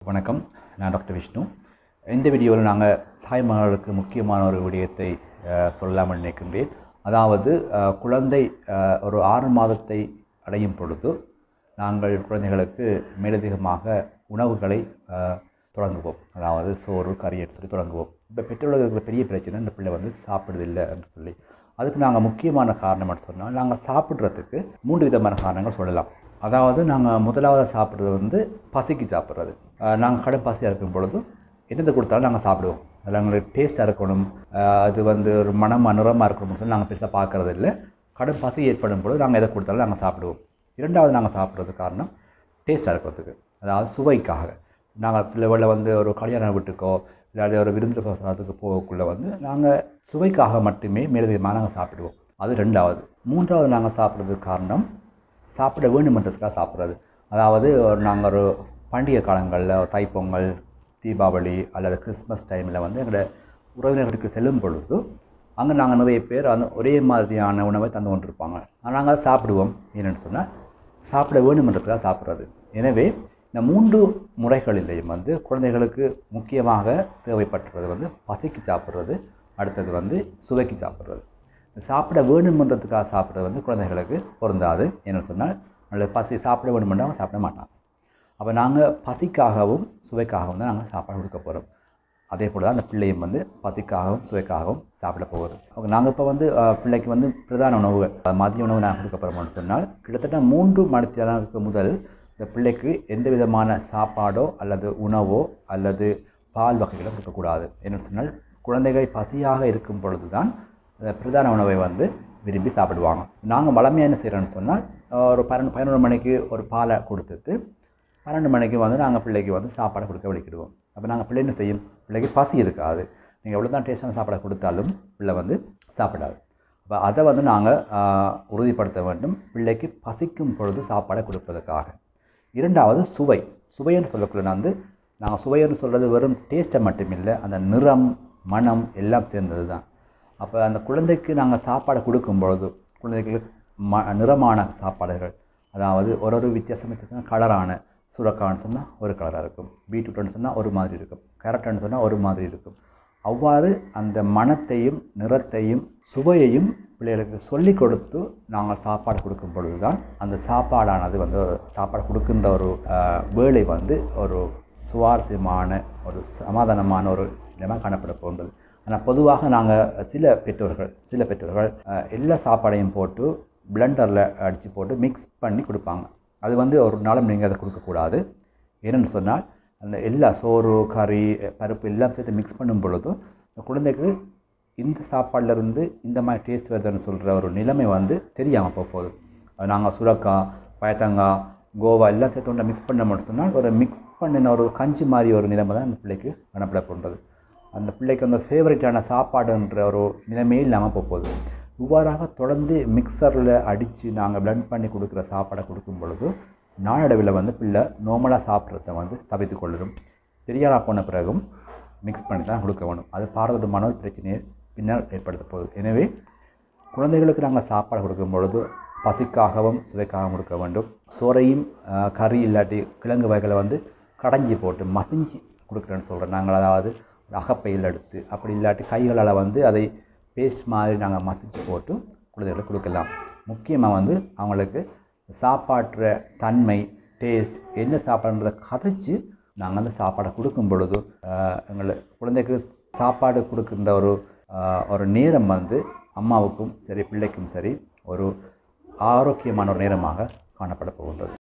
வணக்கம் நான் டாக்டர் விஷ்ணு இந்த வீடியோவில் நாங்கள் தாய்மார்களுக்கு முக்கியமான ஒரு விடயத்தை அஹ், சொல்லலாம்னு நினைக்கின்றேன் அதாவது அஹ், குழந்தை அஹ், ஒரு ஆறு மாதத்தை அடையும் பொழுது நாங்கள் குழந்தைகளுக்கு மேலதிகமாக உணவுகளை அஹ், தொடங்குவோம் அதாவது சோறு கறின்னு சொல்லி தொடங்குவோம் இப்போ பெற்றோர்களுக்கு இருக்கிற பெரிய பிரச்சனை இந்த பிள்ளை வந்து சாப்பிடுறதில்லை என்று சொல்லி அதுக்கு நாங்கள் முக்கியமான காரணம்னு சொன்னால் நாங்கள் சாப்பிட்றதுக்கு மூன்று விதமான காரணங்கள் சொல்லலாம் அதாவது நாங்கள் முதலாவது சாப்பிட்றது வந்து பசிக்கு சாப்பிட்றது நாங்கள் கடும் பசியாக இருக்கும் பொழுது என்னது கொடுத்தாலும் நாங்கள் சாப்பிடுவோம் அதில் எங்களுக்கு டேஸ்ட்டாக இருக்கணும் அஹ் அது வந்து ஒரு மனம் நிறமாக இருக்கணும்னு சொல்லி நாங்கள் பெருசாக பார்க்கறது இல்லை கடும் பசி ஏற்படும் பொழுது நாங்கள் எதை கொடுத்தாலும் நாங்கள் சாப்பிடுவோம் இரண்டாவது நாங்கள் சாப்பிட்றது காரணம் டேஸ்ட்டாக இருக்கிறதுக்கு அதாவது சுவைக்காக நாங்கள் சில வேளை வந்து ஒரு கல்யாண வீட்டுக்கோ இல்லாட்டி ஒரு விருந்து பிரசாதத்துக்கு போகக்குள்ளே வந்து நாங்கள் சுவைக்காக மட்டுமே மேலதிகமாக நாங்கள் சாப்பிடுவோம் அது ரெண்டாவது மூன்றாவது நாங்கள் சாப்பிட்றதுக்கு காரணம் சாப்பிட வேணுமன்றதுக்காக சாப்பிட்றது அதாவது ஒரு நாங்கள் ஒரு பண்டிகை காலங்களில் தைப்பொங்கல் தீபாவளி அல்லது கிறிஸ்மஸ் டைமில் வந்து எங்களோட உறவினர்களுக்கு செல்லும் பொழுது அங்கே நாங்கள் நிறைய பேர் அந்த ஒரே மாதிரியான உணவை தந்து கொண்டிருப்பாங்க ஆனால் நாங்கள் அதை சாப்பிடுவோம் என்னென்னு சொன்னால் சாப்பிட வேணுமன்றதுக்காக சாப்பிட்றது எனவே இந்த மூன்று முறைகளிலேயும் வந்து குழந்தைகளுக்கு முக்கியமாக தேவைப்பட்டுறது வந்து பசிக்கு சாப்பிட்றது அடுத்தது வந்து சுவைக்கு சாப்பிட்றது சாப்பிட வேணுமன்றதுக்காக சாப்பிட்றது வந்து குழந்தைகளுக்கு பொருந்தாது என்ன சொன்னால் நல்ல பசி சாப்பிட வேணுமென்று அவங்க சாப்பிட மாட்டாங்க அப்போ நாங்கள் பசிக்காகவும் சுவைக்காகவும் தான் நாங்கள் சாப்பாடு கொடுக்க போகிறோம் அதே போல் தான் அந்த பிள்ளையும் வந்து பசிக்காகவும் சுவைக்காகவும் சாப்பிட போகுது அவங்க நாங்கள் இப்போ வந்து அஹ், பிள்ளைக்கு வந்து பிரதான உணவுகள் அஹ், மதிய உணவு நாங்கள் கொடுக்க போகிறோம்னு சொன்னால் கிட்டத்தட்ட மூன்று மணித்தியானருக்கு முதல் இந்த பிள்ளைக்கு எந்த விதமான சாப்பாடோ அல்லது உணவோ அல்லது பால் வகைகளோ கொடுக்கக்கூடாது என்ன சொன்னால் குழந்தைகள் பசியாக இருக்கும் பொழுது தான் அந்த பிரதான உணவை வந்து விரும்பி சாப்பிடுவாங்க நாங்கள் வளமையாக என்ன செய்கிறோன்னு சொன்னால் அஹ், ஒரு பன்னெண்டு பதினொரு மணிக்கு ஒரு பாலை கொடுத்துட்டு பன்னெண்டு மணிக்கு வந்து நாங்கள் பிள்ளைக்கு வந்து சாப்பாடை கொடுக்க வலிக்கிடுவோம் அப்போ நாங்கள் பிள்ளை என்ன செய்யும் பிள்ளைக்கு பசி இருக்காது நீங்கள் எவ்வளோ தான் டேஸ்டான சாப்பாடை கொடுத்தாலும் பிள்ளை வந்து சாப்பிடாது அப்போ அதை வந்து நாங்கள் உறுதிப்படுத்த வேண்டும் பிள்ளைக்கு பசிக்கும் பொழுது சாப்பாடை கொடுப்பதற்காக இரண்டாவது சுவை சுவைன்னு சொல்லக்குள்ள வந்து நாங்கள் சுவைன்னு சொல்கிறது வெறும் டேஸ்ட்டை மட்டுமில்லை அந்த நிறம் மனம் எல்லாம் சேர்ந்தது தான் அப்போ அந்த குழந்தைக்கு நாங்கள் சாப்பாடை கொடுக்கும் பொழுது குழந்தைகளுக்கு ம நிறமான சாப்பாடுகள் அதாவது ஒரு ஒரு வித்தியாசம் வித்தியாசம் கலரான சுரக்கான்னு சொன்னால் ஒரு கலராக இருக்கும் பீட்ரூட்னு சொன்னால் ஒரு மாதிரி இருக்கும் கேரட்னு சொன்னால் ஒரு மாதிரி இருக்கும் அவ்வாறு அந்த மணத்தையும் நிறத்தையும் சுவையையும் பிள்ளைகளுக்கு சொல்லிக் கொடுத்து நாங்கள் சாப்பாடு கொடுக்கும் பொழுது தான் அந்த சாப்பாடானது வந்து சாப்பாடு கொடுக்கின்ற ஒரு ஆஹ், வேலை வந்து ஒரு சுவாரஸ்யமான ஒரு சமாதானமான ஒரு இடமாக காணப்பட போன்றது ஆனால் பொதுவாக நாங்கள் சில பெற்றோர்கள் சில பெற்றோர்கள் ஆஹ், எல்லா சாப்பாடையும் போட்டு பிளெண்டரில் அடித்து போட்டு மிக்ஸ் பண்ணி கொடுப்பாங்க அது வந்து ஒரு நாளும் நீங்கள் அதை கொடுக்கக்கூடாது ஏன்னு சொன்னால் அந்த எல்லா சோறு கறி பருப்பு எல்லாம் சேர்த்து மிக்ஸ் பண்ணும் பொழுதும் இந்த குழந்தைக்கு இந்த சாப்பாடுல இருந்து இந்த மாதிரி டேஸ்ட் வருதுன்னு சொல்கிற ஒரு நிலைமை வந்து தெரியாமல் போக போகுது நாங்கள் சுரக்காய் பயத்தங்காய் கோவா எல்லாம் சேர்த்து ஒன்றா மிக்ஸ் பண்ண மட்டும் சொன்னால் ஒரு மிக்ஸ் பண்ணின ஒரு கஞ்சி மாதிரி ஒரு நிலைமை தான் அந்த பிள்ளைக்கு காணப்பட போன்றது அந்த பிள்ளைக்கு அந்த ஃபேவரட்டான சாப்பாடுன்ற ஒரு நிலைமையே இல்லாமல் போக போகுது இவ்வாறாக தொடர்ந்து மிக்சரில் அடித்து நாங்கள் பிளெண்ட் பண்ணி கொடுக்குற சாப்பாடை கொடுக்கும் பொழுது நாளடைவில் வந்து பிள்ளை நார்மலாக சாப்பிட்றத வந்து தவிர்த்து கொள்ளும் பெரியாரா போன பிறகும் மிக்ஸ் பண்ணி தான் கொடுக்க வேணும் அது பாரதூரமான ஒரு பிரச்சனையை பின்னால் ஏற்படுத்த போகுது எனவே குழந்தைகளுக்கு நாங்கள் சாப்பாடு கொடுக்கும் பொழுது பசிக்காகவும் சுவைக்காகவும் கொடுக்க வேண்டும் சோறையும் ஆஹ், கறி இல்லாட்டி கிழங்கு வகைகளை வந்து கடைஞ்சி போட்டு மசிஞ்சு கொடுக்குறேன்னு சொல்கிறேன் நாங்கள் அதாவது ஒரு அகப்பையில் எடுத்து அப்படி இல்லாட்டி கைகளால் வந்து அதை பேஸ்ட் மாதிரி நாங்கள் மசிச்சு போட்டு குழந்தைகளுக்கு கொடுக்கலாம் முக்கியமாக வந்து அவங்களுக்கு சாப்பாட்டுற தன்மை டேஸ்ட் என்ன சாப்பாடுன்றதை கதைச்சு நாங்கள் அந்த சாப்பாடை கொடுக்கும் பொழுது ஆஹ், எங்களை குழந்தைக்கு சாப்பாடு கொடுக்கின்ற ஒரு ஆஹ், ஒரு நேரம் வந்து அம்மாவுக்கும் சரி பிள்ளைக்கும் சரி ஒரு ஆரோக்கியமான ஒரு நேரமாக காணப்பட போகின்றது